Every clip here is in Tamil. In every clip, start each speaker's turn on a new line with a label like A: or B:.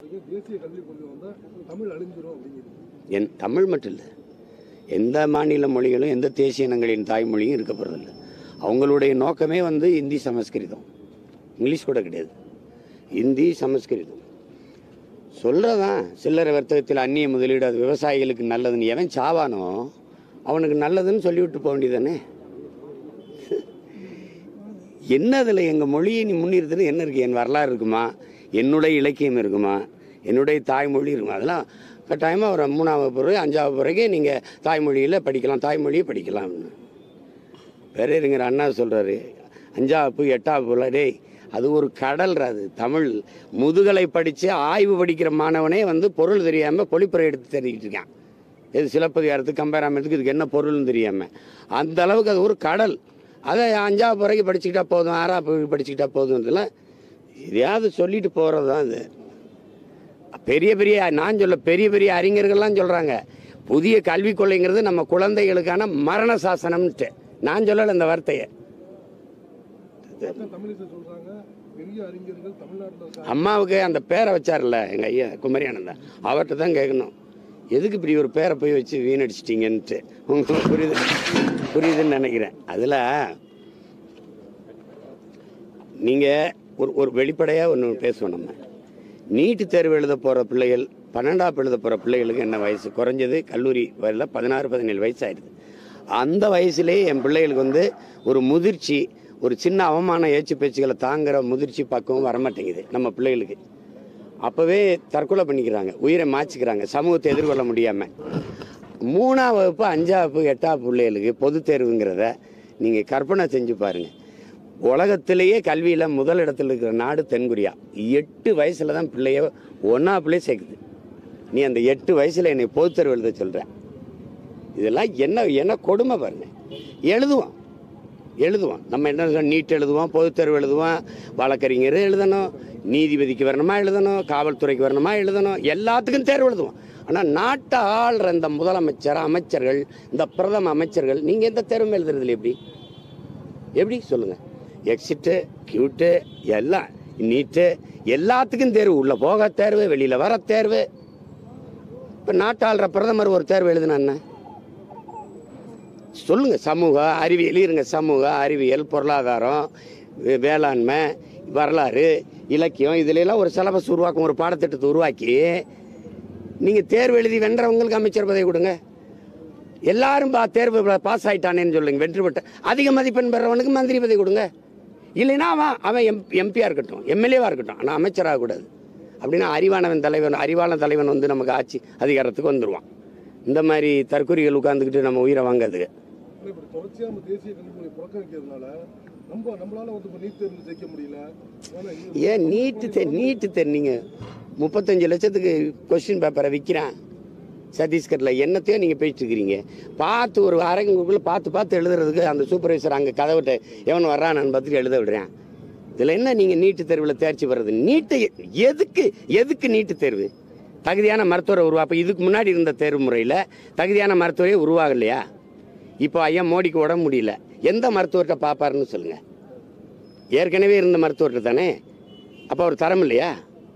A: தேசிய கல்விக் கொள்கை வந்தா தமிழ் அழிஞ்சிரும் அப்படிங்கிறது
B: என் தமிழ் மட்டும் இல்லை எந்த மாநில மொழிகளும் எந்த தேசிய இனங்களின் தாய்மொழியும் இருக்க போகிறதில்ல அவங்களுடைய நோக்கமே வந்து இந்தி சமஸ்கிருதம் இங்கிலீஷ் கூட கிடையாது இந்தி சமஸ்கிருதம் சொல்கிறதான் சில்லறை வர்த்தகத்தில் அந்நிய முதலீடு அது விவசாயிகளுக்கு நல்லதுன்னு எவன் சாவானோ அவனுக்கு நல்லதுன்னு சொல்லிவிட்டு போக வேண்டியதானே என்ன அதில் எங்கள் மொழியை நீ முன்னிறுத்துறது என்ன இருக்குது என் வரலாறு இருக்குமா என்னுடைய இலக்கியம் இருக்குமா என்னுடைய தாய்மொழி இருக்குமா அதெல்லாம் கட்டாயமாக ஒரு மூணாவது பிறகு அஞ்சாவது பிறகு நீங்கள் தாய்மொழியில் படிக்கலாம் தாய்மொழியை படிக்கலாம்னு பேரறிஞர் அண்ணா சொல்கிறாரு அஞ்சாவது எட்டாவது டேய் அது ஒரு கடல் அது தமிழ் முதுகலை படித்து ஆய்வு படிக்கிற மாணவனே வந்து பொருள் தெரியாமல் பொழிப்புரை எடுத்து தெரிவிட்டு இருக்கான் இது சிலப்பதிகாரத்துக்கு கம்பேராமத்துக்கு இதுக்கு என்ன பொருள்னு தெரியாமல் அந்த அளவுக்கு அது ஒரு கடல் அதை அஞ்சாவது பிறகு படிச்சுக்கிட்டா போதும் ஆறாவது பிறகு படிச்சுக்கிட்டா போதும்ன்றதுலாம் எதையாவது சொல்லிட்டு போகிறது தான் இது பெரிய பெரிய நான் சொல்ல பெரிய பெரிய அறிஞர்கள்லாம் சொல்கிறாங்க புதிய கல்விக் கொள்கைங்கிறது நம்ம குழந்தைகளுக்கான மரண சாசனம்ன்ட்டு நான் சொல்லலை இந்த வார்த்தையை
A: அதான் தமிழிசை சொல்றாங்க பெரிய அறிஞர்கள் தமிழ்நாட்டில் இருக்காங்க
B: அம்மாவுக்கு அந்த பேரை வச்சார்ல எங்கள் ஐயா குமரி ஆனந்தா அவர்கிட்ட தான் கேட்கணும் எதுக்கு இப்படி ஒரு பேரை போய் வச்சு வீணடிச்சிட்டிங்கன்ட்டு உங்களுக்கு புரியுது புரியுதுன்னு நினைக்கிறேன் அதில் நீங்கள் ஒரு ஒரு வெளிப்படையாக ஒன்று பேசுவோம் நம்ம நீட்டு தேர்வு எழுத போகிற பிள்ளைகள் பன்னெண்டாப்பு எழுத போகிற பிள்ளைகளுக்கு என்ன வயசு குறைஞ்சது கல்லூரி வரையில் பதினாறு பதினேழு வயசு ஆயிடுது அந்த வயசுலேயே என் பிள்ளைகளுக்கு வந்து ஒரு முதிர்ச்சி ஒரு சின்ன அவமான ஏச்சு பேச்சுகளை தாங்குற முதிர்ச்சி பக்குவம் வரமாட்டேங்குது நம்ம பிள்ளைகளுக்கு அப்போவே தற்கொலை பண்ணிக்கிறாங்க உயிரை மாச்சிக்கிறாங்க சமூகத்தை எதிர்கொள்ள முடியாமல் மூணாம் வகுப்பு அஞ்சாம் வகுப்பு எட்டாம் பிள்ளைகளுக்கு பொது தேர்வுங்கிறத நீங்கள் கற்பனை செஞ்சு பாருங்கள் உலகத்திலேயே கல்வியில் முதல் இடத்துல இருக்கிற நாடு தென்கொரியா எட்டு வயசில் தான் பிள்ளைய ஒன்றா பிள்ளைய சேர்க்குது நீ அந்த எட்டு வயசில் என்னை பொதுத் தேர்வு எழுத சொல்கிற இதெல்லாம் என்ன என்ன கொடுமை பாருங்க எழுதுவோம் எழுதுவோம் நம்ம என்ன சொல்றோம், நீட் எழுதுவோம் பொதுத் தேர்வு எழுதுவோம் வழக்கறிஞர் எழுதணும் நீதிபதிக்கு வரணுமா எழுதணும் காவல்துறைக்கு வரணுமா எழுதணும் எல்லாத்துக்கும் தேர்வு எழுதுவோம் ஆனால் நாட்டை ஆள்ற இந்த முதலமைச்சர் அமைச்சர்கள் இந்த பிரதம அமைச்சர்கள் நீங்கள் எந்த தேர்வும் எழுதுறதில்ல எப்படி எப்படி சொல்லுங்கள் எக்ஸிட்டு கியூட்டு எல்லாம் நீட்டு எல்லாத்துக்கும் தேர்வு உள்ளே போக தேர்வு வெளியில் வர தேர்வு இப்போ நாட்டாளுற பிரதமர் ஒரு தேர்வு எழுதுனா என்ன சொல்லுங்க சமூக அறிவியல் இருங்க சமூக அறிவியல் பொருளாதாரம் வே- வேளாண்மை வரலாறு இலக்கியம் இதுல எல்லாம் ஒரு சிலபஸ் உருவாக்கும் ஒரு பாடத்திட்டத்தை உருவாக்கி நீங்கள் தேர்வு எழுதி வென்றவங்களுக்கு அமைச்சர் பதவி கொடுங்க எல்லாரும் பா தேர்வு பாஸ் ஆயிட்டானேன்னு சொல்லுங்க வெற்றி பெற்ற அதிக மதிப்பெண் பெறவனுக்கு மந்திரி பதவி கொடுங்க இல்லைன்னா அவன் அவன் எம் எம்பியாக இருக்கட்டும் எம்எல்ஏவாக இருக்கட்டும் ஆனால் அமைச்சராக கூடாது அப்படின்னா அறிவானவன் தலைவன் அறிவான தலைவன் வந்து நமக்கு ஆட்சி அதிகாரத்துக்கு வந்துடுவான் இந்த மாதிரி தற்கொலைகள் உட்காந்துக்கிட்டு நம்ம உயிரை வாங்காதுங்க
A: ஆனா இப்படி தொடர்ச்சியா நம்ம தேசிய கல்விக் கொள்கை புறக்கணிக்கிறதுனால நம்ம நம்மளால வந்து இப்போ நீட் தேர்வில் ஜெயிக்க முடியல ஆனா இது-
B: ஏன் நீட்டு தெ நீட்டு தெரிஞ்சீங்க முப்பத்தஞ்சு லட்சத்துக்கு கொஸ்டின் பேப்பரை விற்கிறான் சத்தீஸ்கரில் என்னத்தையும் நீங்கள் போயிட்டு இருக்கிறீங்க பார்த்து ஒரு அரங்குக்குள்ளே பார்த்து பார்த்து எழுதுறதுக்கு அந்த சூப்பர்வைசர் அங்கே கதவிட்ட எவன் வர்றான்னு பார்த்துட்டு எழுத விடுறேன் இதில் என்ன நீங்கள் நீட்டு தேர்வில் தேர்ச்சி பெறது நீட்டு எதுக்கு எதுக்கு நீட்டு தேர்வு தகுதியான மருத்துவரை உருவாப்ப இதுக்கு முன்னாடி இருந்த தேர்வு முறையில் தகுதியான மருத்துவரே உருவாகலையா இப்போ ஐயா மோடிக்கு உடம்பு முடியல எந்த மருத்துவர்கிட்ட பார்ப்பாருன்னு சொல்லுங்கள் ஏற்கனவே இருந்த மருத்துவர்கிட்ட தானே அப்போ அவர் தரம் இல்லையா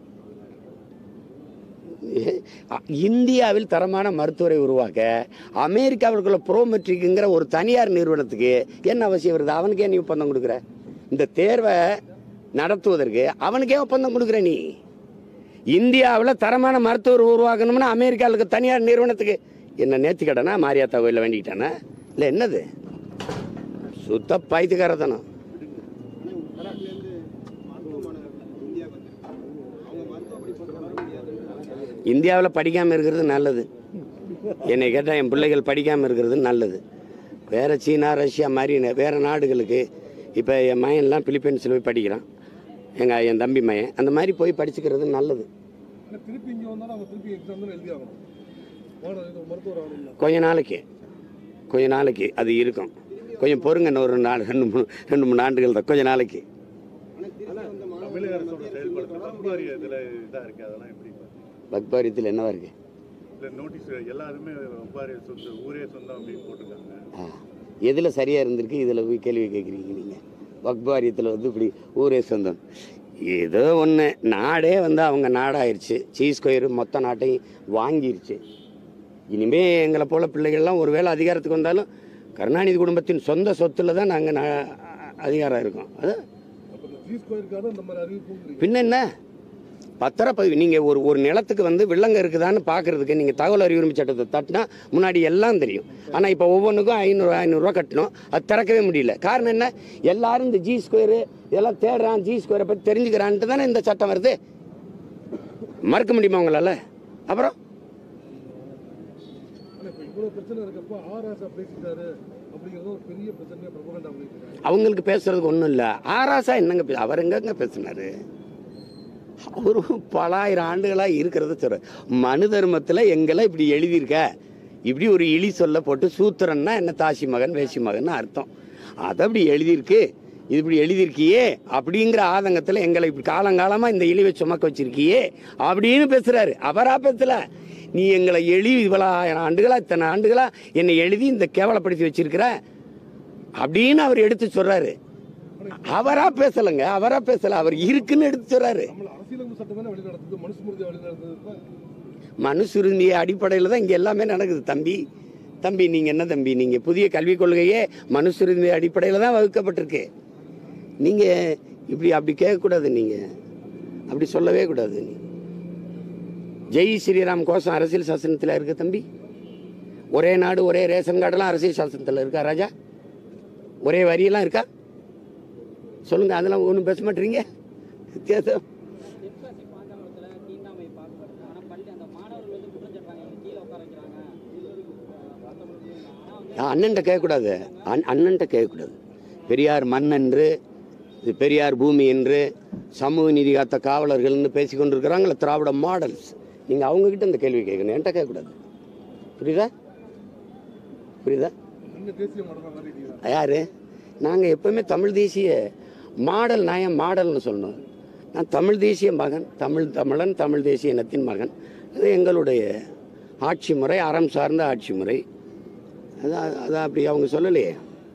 B: அ- இந்தியாவில் தரமான மருத்துவரை உருவாக்க அமெரிக்காவிற்குள்ள ப்ரோமெட்ரிக்குங்கிற ஒரு தனியார் நிறுவனத்துக்கு என்ன அவசியம் வருது அவனுக்கே நீ ஒப்பந்தம் கொடுக்குற இந்த தேர்வை நடத்துவதற்கு அவனுக்கே ஒப்பந்தம் கொடுக்குற நீ இந்தியாவில் தரமான மருத்துவர் உருவாக்கணும்னா அமெரிக்காவுக்கு தனியார் நிறுவனத்துக்கு என்ன நேர்த்தி கடனா மாரியாத்தா கோயிலில் வேண்டிக்கிட்டானா இல்லை என்னது சுத்த பைத்துக்காரத்தனம் இந்தியாவில் படிக்காமல் இருக்கிறது நல்லது என்னை கேட்டால் என் பிள்ளைகள் படிக்காமல் இருக்கிறது நல்லது வேறு சீனா ரஷ்யா மாதிரி ந- வேறு நாடுகளுக்கு இப்போ என் மயன்லாம் பிலிப்பைன்ஸில் போய் படிக்கிறான் எங்கள் என் தம்பி மயன் அந்த மாதிரி போய் படிச்சுக்கிறது நல்லது
A: ஆனா திருப்பி இங்க வந்தாலும் அவங்க திருப்பி எக்ஸாம் தான் எழுதி ஆகணும் மாணவர் இது மருத்துவர் ஆகணும்
B: கொஞ்ச நாளைக்கு கொஞ்ச நாளைக்கு அது இருக்கும் கொஞ்சம் பொறுங்க இன்னும் ஒரு நாலு ரெண்டு மூணு ரெண்டு மூணு ஆண்டுகள் தான் கொஞ்ச நாளைக்கு
C: தமிழக அரசோட செயல்படுத்த பண்பாரி இதில் இதாக இருக்குது அதெல்லாம் எப்படி
B: பக்பாரியத்தில் என்னவா இருக்கு
C: இல்லை நோட்டீஸ் எல்லாருமே ஒப்பாரி சொந்த ஊரே சொந்தம் அப்படின்னு போட்டிருக்காங்க
B: ஆ எதில் சரியாக இருந்திருக்கு இதில் போய் கேள்வி கேட்குறீங்க நீங்கள் வக்பாரியத்தில் வந்து இப்படி ஊரே சொந்தம் ஏதோ ஒன்று நாடே வந்து அவங்க நாடாயிருச்சு சீஸ் ஸ்கொயர் மொத்த நாட்டையும் வாங்கிருச்சு இனிமே எங்களை போல பிள்ளைகள்லாம் ஒருவேளை அதிகாரத்துக்கு வந்தாலும் கருணாநிதி குடும்பத்தின் சொந்த சொத்துல தான் நாங்கள் அதிகாரம் இருக்கோம் அது
A: அப்ப இந்த ஜி ஸ்கொயருக்காக இந்த மாதிரி அறிவிப்புங்கிறீங்க
B: பின்ன என்ன பத்திரப்பதிவு நீங்கள் ஒரு ஒரு நிலத்துக்கு வந்து வில்லங்க இருக்குதான்னு பார்க்கறதுக்கு நீங்கள் தகவல் அறிவுரிமை சட்டத்தை தட்டினா முன்னாடி எல்லாம் தெரியும் ஆனால் இப்போ ஒவ்வொன்றுக்கும் ஐநூறு ஐநூறுரூவா கட்டணும் அது திறக்கவே முடியல காரணம் என்ன எல்லாரும் இந்த ஜி ஸ்கொயரு இதெல்லாம் தேடுறான் ஜி ஸ்கொயரை பற்றி தெரிஞ்சுக்கிறான்ட்டு தானே இந்த சட்டம் வருது மறுக்க முடியுமா உங்களால் அப்புறம்
A: ஆனா இப்ப இவ்வளவு பிரச்சனை இருக்கப்போ ஆர் ஆசா பேசிட்டாரு அப்படிங்கிறது ஒரு பெரிய பிரச்சனையா பிரபகண்டா பண்ணிட்டு இருக்காங்க
B: அவங்களுக்கு பேசுறதுக்கு ஒன்றும் இல்லை ஆராசா என்னங்க பே- அவர் எங்கங்க பேசினாரு அவரு பல ஆயிரம் ஆண்டுகளாக இருக்கிறத சொல்ற மனு தர்மத்தில் எங்களை இப்படி எழுதியிருக்க இப்படி ஒரு இழி சொல்ல போட்டு சூத்திரன்னா என்ன தாசி மகன் வேசி மகன் அர்த்தம் அதை அப்படி எழுதியிருக்கு இது இப்படி எழுதியிருக்கியே அப்படிங்கிற ஆதங்கத்தில் எங்களை இப்படி காலங்காலமாக இந்த இழிவை சுமக்க வச்சிருக்கியே அப்படின்னு பேசுறாரு அவரா பேசல நீ எங்களை எழுதி இவ்வளோ ஆயிரம் ஆண்டுகளா இத்தனை ஆண்டுகளா என்னை எழுதி இந்த கேவலப்படுத்தி வச்சிருக்கிற அப்படின்னு அவர் எடுத்து சொல்றாரு அவரா பேசலங்க அவரா பேசல அவர் இருக்குன்னு எடுத்து சொல்றாரு
A: நம்மள அரசியலமைப்பு சட்டம் தானே வழி நடத்துது மனுஸ்மிருதி வழி நடந்தது இப்ப
B: மனுசுருந்திய அடிப்படையில் தான் இங்கே எல்லாமே நடக்குது தம்பி தம்பி நீங்கள் என்ன தம்பி நீங்கள் புதிய கல்விக் கொள்கையே மனுசுருந்திய அடிப்படையில் தான் வகுக்கப்பட்டிருக்கு நீங்கள் இப்படி அப்படி கேட்கக்கூடாது நீங்கள் அப்படி சொல்லவே கூடாது நீ ஜெய் ஸ்ரீராம் கோஷம் அரசியல் சாசனத்தில் இருக்கு தம்பி ஒரே நாடு ஒரே ரேஷன் கார்டெல்லாம் அரசியல் சாசனத்தில் இருக்கா ராஜா ஒரே வரியெல்லாம் இருக்கா சொல்லுங்க அதெல்லாம் ஒன்றும் பேச மாட்டீங்க வித்தியாசம்
D: தெற்காசி பாஞ்சாலத்துல தீண்டாமை பார்க்கப்படுது ஆனா பள்ளி அந்த மாணவர்கள் வந்து குற்றம் சொல்றாங்க எங்களை கீழே உட்கார வைக்கிறாங்க ஆனா வந்து
B: அண்ணன்ட்ட கேட்கக்கூடாது அண் அண்ணன்ட்ட கேட்கக்கூடாது பெரியார் மண் என்று இது பெரியார் பூமி என்று சமூக நீதி காத்த காவலர்கள்னு பேசி கொண்டிருக்கிறாங்களே திராவிட மாடல்ஸ் நீங்கள் அவங்கக்கிட்ட இந்த கேள்வி கேட்கணும் என்கிட்ட கேட்கக்கூடாது புரியுதா புரியுதா
A: நீங்க தேசிய மாடலா மாறிட்டீங்க
B: யார் நாங்கள் எப்பவுமே தமிழ் தேசிய மாடல் நான் மாடல்னு சொல்லணும் நான் தமிழ் தேசிய மகன் தமிழ் தமிழன் தமிழ் தேசிய இனத்தின் மகன் அது எங்களுடைய ஆட்சி முறை அறம் சார்ந்த ஆட்சி முறை அதான் அதான் அப்படி அவங்க சொல்லலையே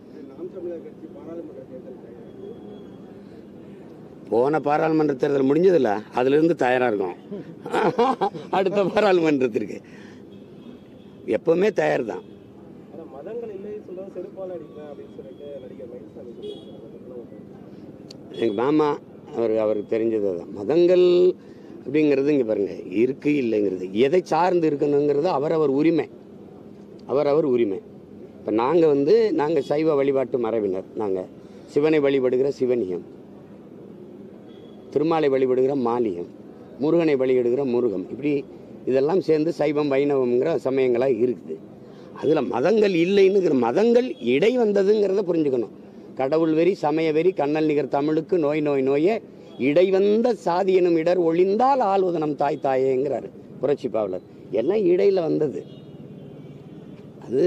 B: போன பாராளுமன்ற தேர்தல் முடிஞ்சதில்ல அதிலிருந்து தயாராக இருக்கும் அடுத்த பாராளுமன்றத்திற்கு எப்பவுமே தயார் தான்
E: ஆனா மதங்கள் இல்லை சொல்றது செருப்பால அடிக்கிறேன் அப்படின்னு சொல்லிட்டு நடிகர் மயில்சாமி சொல்லியிருக்காரு.
B: எங்கள் மாமா அவர் அவருக்கு தெரிஞ்சது தான் மதங்கள் அப்படிங்கிறது இங்கே பாருங்க இருக்கு இல்லைங்கிறது எதை சார்ந்து இருக்கணுங்கிறது அவரவர் உரிமை அவரவர் உரிமை இப்போ நாங்கள் வந்து நாங்கள் சைவ வழிபாட்டு மரபினர் நாங்கள் சிவனை வழிபடுகிற சிவனியம் திருமாலை வழிபடுகிற மாலியம் முருகனை வழிபடுகிற முருகம் இப்படி இதெல்லாம் சேர்ந்து சைவம் வைணவம்ங்கிற சமயங்களாக இருக்குது அதில் மதங்கள் இல்லைன்னுங்கிற மதங்கள் இடை வந்ததுங்கிறத புரிஞ்சுக்கணும் கடவுள் வெறி சமய வெறி கண்ணல் நிகர் தமிழுக்கு நோய் நோய் நோயே இடைவந்த சாதி எனும் இடர் ஒளிந்தால் ஆள்வது நம் தாய் தாயேங்கிறாரு புரட்சி பாவலர் எல்லாம் இடையில வந்தது அது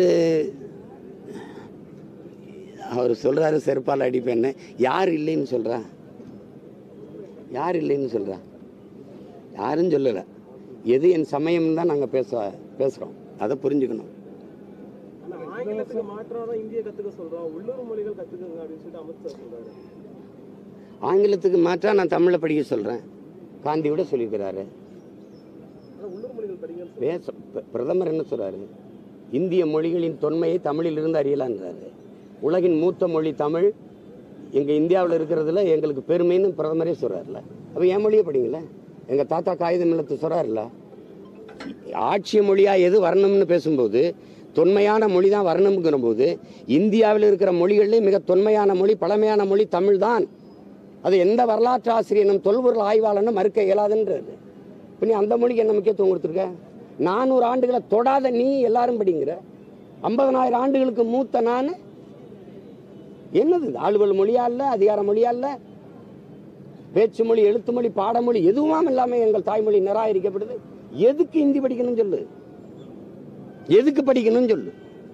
B: அவர் சொல்றாரு செருப்பால் அடிப்பேன்னு யார் இல்லைன்னு சொல்றா யார் இல்லைன்னு சொல்றா யாரும் சொல்லலை எது என் சமயம் தான் நாங்கள் பேச பேசுகிறோம் அதை புரிஞ்சுக்கணும்
E: ஆனா ஆங்கிலத்துக்கு மாற்றம் தான் இந்திய கத்துக்க சொல்றோம் உள்ளூர் மொழிகள் கத்துக்கங்க அப்படின்னு சொல்லிட்டு அமித்ஷா சொல்றாரு
B: ஆங்கிலத்துக்கு மாற்றா நான் தமிழை படிக்க சொல்கிறேன் காந்தி கூட சொல்லியிருக்கிறாரு
E: ஆனா உள்ளூர் மொழிகள் படிங்கன்னு சொல்லி
B: பேச பிர- பிரதமர் என்ன சொல்றாரு இந்திய மொழிகளின் தொன்மையை தமிழிலிருந்து அறியலான்றாரு உலகின் மூத்த மொழி தமிழ் எங்கள் இந்தியாவில் இருக்கிறதுல எங்களுக்கு பெருமைன்னு பிரதமரே சொல்கிறார்ல அப்போ என் மொழியை படிங்களே எங்கள் தாத்தா காகிதம் இல்லத்து சொல்கிறார்ல ஆட்சி மொழியாக எது வரணும்னு பேசும்போது தொன்மையான மொழி தான் வரணுங்கிற போது இந்தியாவில் இருக்கிற மொழிகளிலே மிக தொன்மையான மொழி பழமையான மொழி தமிழ் தான் அது எந்த வரலாற்று ஆசிரியனும் தொல்பொருள் ஆய்வாளனும் மறுக்க இயலாதுன்றது இப்போ நீ அந்த மொழிக்கு என்ன முக்கியத்துவம் கொடுத்துருக்க நானூறு ஆண்டுகளை தொடாத நீ எல்லாரும் படிங்கிற ஐம்பதனாயிரம் ஆண்டுகளுக்கு மூத்த நான் என்னது இது? ஆளுவல் மொழியா இல்ல அதிகார மொழியா இல்ல பேச்சு மொழி எழுத்து மொழி பாடமொழி எதுவும் இல்லாம எங்கள் தாய்மொழி நிராகரிக்கப்படுது எதுக்கு ஹிந்தி படிக்கணும்னு சொல்லு எதுக்கு படிக்கணும்னு சொல்லு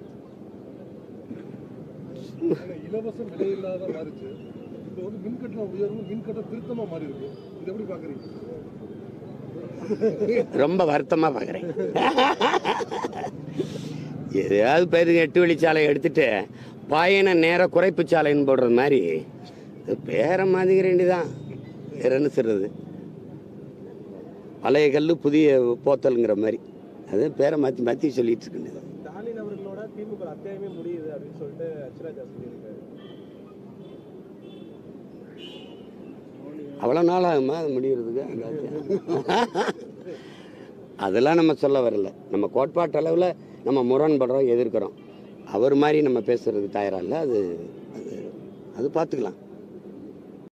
A: ஏன்னா இலவசம் விலையில்லாத மாறிச்சு இப்போ வந்து மின்கட்டணம் உயர்வு மின்கட்டணம் திருத்தமா மாறி இருக்கு இது எப்படி பாக்குறீங்க
B: ரொம்ப வருத்தமா பார்க்குறேன் எதையாவது பேர் எட்டு வழிச்சாலை எடுத்துட்டு பயண நேர குறைப்பு சாலைன்னு போடுறது மாதிரி இது பேரை மாதிரிக்க வேண்டியதான் வேற என்ன சொல்றது பழைய கல் புதிய போத்தல்ங்கிற மாதிரி அது பேரை மாற்றி மாற்றி சொல்லிட்டு இருக்குன்னு
E: ஸ்டாலின் அவர்களோட திமுக அத்தியாயமே முடியுது அப்படின்னு சொல்லிட்டு அச்சுராஜா சொல்லியிருக்காரு
B: அவ்வளோ நாள் ஆகுமா அது முடிகிறதுக்கு அந்த அத்தியாயம்? அதெல்லாம் நம்ம சொல்ல வரல நம்ம கோட்பாட்டு அளவில் நம்ம முரண்படுறோம் எதிர்க்கிறோம் அவர் மாதிரி நம்ம பேசுறதுக்கு தயாரா இல்லை அது அது அது பார்த்துக்கலாம்